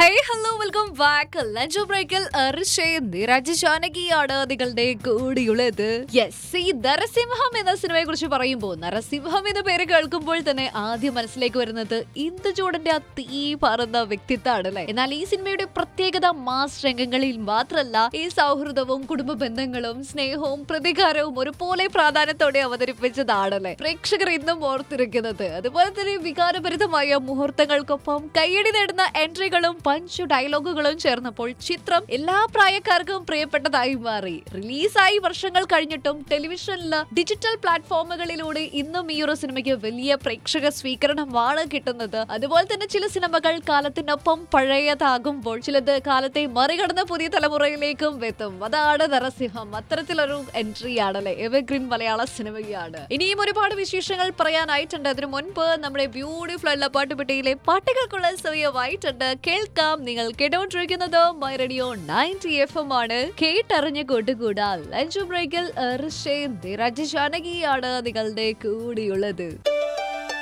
hey hello welcome back lunch ബ്രേക്കിൽ നിരാജ് ജാനകിയാണ് നിങ്ങളുടെ കൂടിയുള്ളത് yes ഈ നരസിംഹം എന്ന സിനിമയെ കുറിച്ച് പറയുമ്പോൾ നരസിംഹം എന്ന പേര് കേൾക്കുമ്പോൾ തന്നെ ആദ്യം മനസ്സിലേക്ക് വരുന്നത് ഇന്ദുചൂടന്റെ ആ തീ പറന്ന വ്യക്തിത്വമാണ് അല്ലെ എന്നാൽ ഈ സിനിമയുടെ പ്രത്യേകത മാസ് രംഗങ്ങളിൽ മാത്രമല്ല ഈ സൗഹൃദവും കുടുംബ ബന്ധങ്ങളും സ്നേഹവും പ്രതികാരവും ഒരുപോലെ പ്രാധാന്യത്തോടെ അവതരിപ്പിച്ചതാണല്ലേ പ്രേക്ഷകർ ഇന്നും ഓർത്തിരിക്കുന്നത് അതുപോലെ തന്നെ വികാരഭരിതമായ മുഹൂർത്തങ്ങൾക്കൊപ്പം കയ്യടി നേടുന്ന എൻട്രികളും പഞ്ച് ഡയലോഗുകളും ചേർന്നപ്പോൾ ചിത്രം എല്ലാ പ്രായക്കാർക്കും പ്രിയപ്പെട്ടതായി മാറി റിലീസായി വർഷങ്ങൾ കഴിഞ്ഞിട്ടും ടെലിവിഷനിൽ ഡിജിറ്റൽ പ്ലാറ്റ്ഫോമുകളിലൂടെ ഇന്നും ഈ ഒരു സിനിമയ്ക്ക് വലിയ പ്രേക്ഷക സ്വീകരണമാണ് കിട്ടുന്നത് അതുപോലെ തന്നെ ചില സിനിമകൾ കാലത്തിനൊപ്പം പഴയതാകുമ്പോൾ ചിലത് കാലത്തെ മറികടന്ന് പുതിയ തലമുറയിലേക്കും എത്തും അതാണ് നരസിംഹം അത്തരത്തിലൊരു എൻട്രി ആണല്ലേ എവർഗ്രീൻ മലയാള സിനിമയാണ് ഇനിയും ഒരുപാട് വിശേഷങ്ങൾ പറയാനായിട്ടുണ്ട് അതിനു മുൻപ് നമ്മുടെ ബ്യൂട്ടിഫുൾ ഉള്ള പാട്ടുപെട്ടിയിലെ പാട്ടുകൾക്കുള്ള സമയമായിട്ടുണ്ട് കേൾക്കാം നിങ്ങൾ കേട്ടോണ്ടിരിക്കുന്നത് my radio ninety F M ആണ് കേട്ടറിഞ്ഞ് കൂട്ടുകൂടാ ലഞ്ച് ബ്രേക്കിൽ ഋഷേ ജാനകിയാണ് നിങ്ങളുടെ കൂടിയുള്ളത്